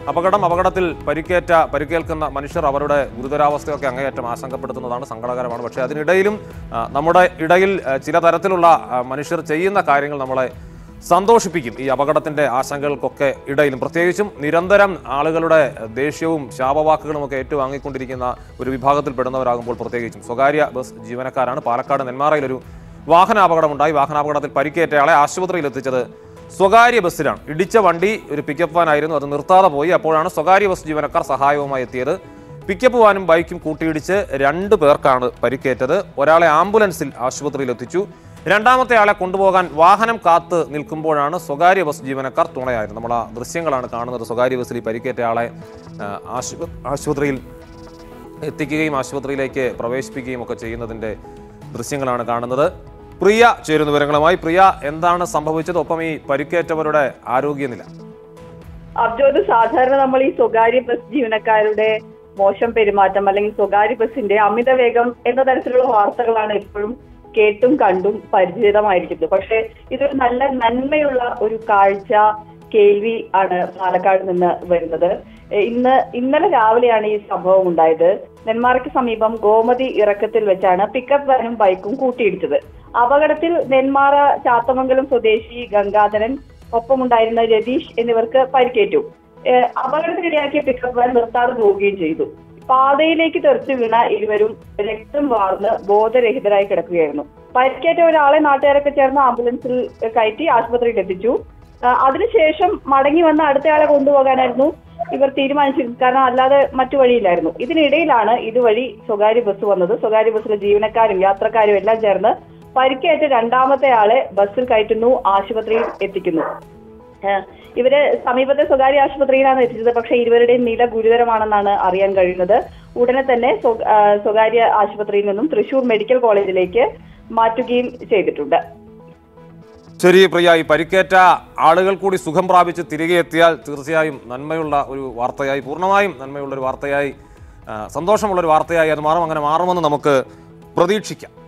അപകടം അപകടത്തിൽ പരിക്കേറ്റ പരിക്കേൽക്കുന്ന മനുഷ്യർ അവരുടെ ഗുരുതരാവസ്ഥയൊക്കെ അങ്ങേയറ്റം ആശങ്കപ്പെടുത്തുന്നതാണ് സങ്കടകരമാണ് പക്ഷേ അതിനിടയിലും ആ, നമ്മുടെ ഇടയിൽ ആ, ചില തരത്തിലുള്ള ആ, മനുഷ്യർ ചെയ്യുന്ന കാര്യങ്ങൾ നമ്മളെ സന്തോഷിപ്പിക്കും ഈ അപകടത്തിന്റെ ആശങ്കകൾക്കൊക്കെ ഇടയിലും പ്രത്യേകിച്ചും നിരന്തരം ആളുകളുടെ ദേഷ്യവും ശാപവാക്കുകളും ഒക്കെ ഏറ്റുവാങ്ങിക്കൊണ്ടിരിക്കുന്ന ഒരു വിഭാഗത്തിൽപ്പെടുന്നവരാകുമ്പോൾ പ്രത്യേകിച്ചും സ്വകാര്യ ബസ് ജീവനക്കാരാണ് പാലക്കാട് നെന്മാറയിൽ ഒരു വാഹനാപകടമുണ്ടായി വാഹനാപകടത്തിൽ പരിക്കേറ്റയാളെ ആശുപത്രിയിൽ എത്തിച്ചത് സ്വകാര്യ ബസ്സിലാണ് ഇടിച്ച വണ്ടി ഒരു പിക്കപ്പ് വാനായിരുന്നു അത് നിർത്താതെ പോയി അപ്പോഴാണ് സ്വകാര്യ ബസ് ജീവനക്കാർ സഹായവുമായി എത്തിയത് പിക്കപ്പ് വാനും ബൈക്കും കൂട്ടിയിടിച്ച് രണ്ട് പേർക്കാണ് പരിക്കേറ്റത് ഒരാളെ ആംബുലൻസിൽ ആശുപത്രിയിൽ എത്തിച്ചു രണ്ടാമത്തെ ആളെ കൊണ്ടുപോകാൻ വാഹനം കാത്ത് നിൽക്കുമ്പോഴാണ് സ്വകാര്യ ബസ് ജീവനക്കാർ തുണയായത് നമ്മൾ ആ ദൃശ്യങ്ങളാണ് കാണുന്നത് സ്വകാര്യ ബസ്സിൽ ഈ പരിക്കേറ്റ ആളെ ആ, ആശുപ- ആശുപത്രിയിൽ എത്തിക്കുകയും ആശുപത്രിയിലേക്ക് പ്രവേശിപ്പിക്കുകയും ഒക്കെ ചെയ്യുന്നതിന്റെ ദൃശ്യങ്ങളാണ് കാണുന്നത് പ്രിയ ചേരുന്ന വിവരങ്ങളുമായി പ്രിയ എന്താണ് സംഭവിച്ചത് ഒപ്പം ഈ പരിക്കേറ്റവരുടെ ആരോഗ്യനില അബ്ജോദ് സാധാരണ നമ്മൾ ഈ സ്വകാര്യ ബസ് ജീവനക്കാരുടെ മോശം പെരുമാറ്റം അല്ലെങ്കിൽ സ്വകാര്യ ബസിന്റെ അമിത വേഗം എന്ന തരത്തിലുള്ള വാർത്തകളാണ് എപ്പോഴും കേട്ടും കണ്ടും പരിചിതമായിരിക്കുന്നത് പക്ഷെ ഇതൊരു നല്ല നന്മയുള്ള ഒരു കാഴ്ച കേൾവി ആണ് പാലക്കാട് നിന്ന് വരുന്നത് ഏഹ് ഇന്ന് ഇന്നലെ രാവിലെയാണ് ഈ സംഭവം ഉണ്ടായത് നെന്മാറയ്ക്ക് സമീപം ഗോമതി ഇറക്കത്തിൽ വെച്ചാണ് പിക്കപ്പ് വാനും ബൈക്കും കൂട്ടിയിടിച്ചത് അപകടത്തിൽ നെന്മാറ ചാത്തമംഗലം സ്വദേശി ഗംഗാധരൻ ഒപ്പമുണ്ടായിരുന്ന രതീഷ് എന്നിവർക്ക് പരിക്കേറ്റു ഏഹ് അപകടത്തിനിടയാക്കിയ പിക്കപ്പ് വാൻ നിർത്താതെ പോവുകയും ചെയ്തു പാതയിലേക്ക് തെറിച്ചു വീണ ഇരുവരും രക്തം വാർന്ന് ബോധരഹിതരായി കിടക്കുകയായിരുന്നു പരിക്കേറ്റ ഒരാളെ നാട്ടുകാരൊക്കെ ചേർന്ന് ആംബുലൻസിൽ കയറ്റി ആശുപത്രിയിൽ എത്തിച്ചു ആ, അതിനുശേഷം മടങ്ങി വന്ന അടുത്തയാളെ കൊണ്ടുപോകാനായിരുന്നു ഇവർ തീരുമാനിച്ചിരുന്നത് കാരണം അല്ലാതെ മറ്റു വഴിയില്ലായിരുന്നു ഇതിനിടയിലാണ് ഇതുവഴി സ്വകാര്യ ബസ് വന്നത് സ്വകാര്യ ബസ്സിലെ ജീവനക്കാരും യാത്രക്കാരും എല്ലാം ചേർന്ന് പരിക്കേറ്റ രണ്ടാമത്തെ ആളെ ബസ്സിൽ കയറ്റുന്നു ആശുപത്രിയിൽ എത്തിക്കുന്നു ഏഹ് ഇവര് സമീപത്തെ സ്വകാര്യ ആശുപത്രിയിലാണ് എത്തിച്ചത് പക്ഷേ ഇരുവരുടെയും നില ഗുരുതരമാണെന്നാണ് അറിയാൻ കഴിയുന്നത് ഉടനെ തന്നെ സ്വ- ആ, സ്വകാര്യ ആശുപത്രിയിൽ നിന്നും തൃശൂർ മെഡിക്കൽ കോളേജിലേക്ക് മാറ്റുകയും ചെയ്തിട്ടുണ്ട് ശരി പ്രിയ ഈ പരിക്കേറ്റ ആളുകൾ കൂടി സുഖം പ്രാപിച്ച് തിരികെ എത്തിയാൽ തീർച്ചയായും നന്മയുള്ള ഒരു വാർത്തയായി പൂർണ്ണമായും നന്മയുള്ള ഒരു വാർത്തയായി ആ, സന്തോഷമുള്ള ഒരു വാർത്തയായി അത് മാറും അങ്ങനെ മാറുമെന്ന് നമുക്ക് പ്രതീക്ഷിക്കാം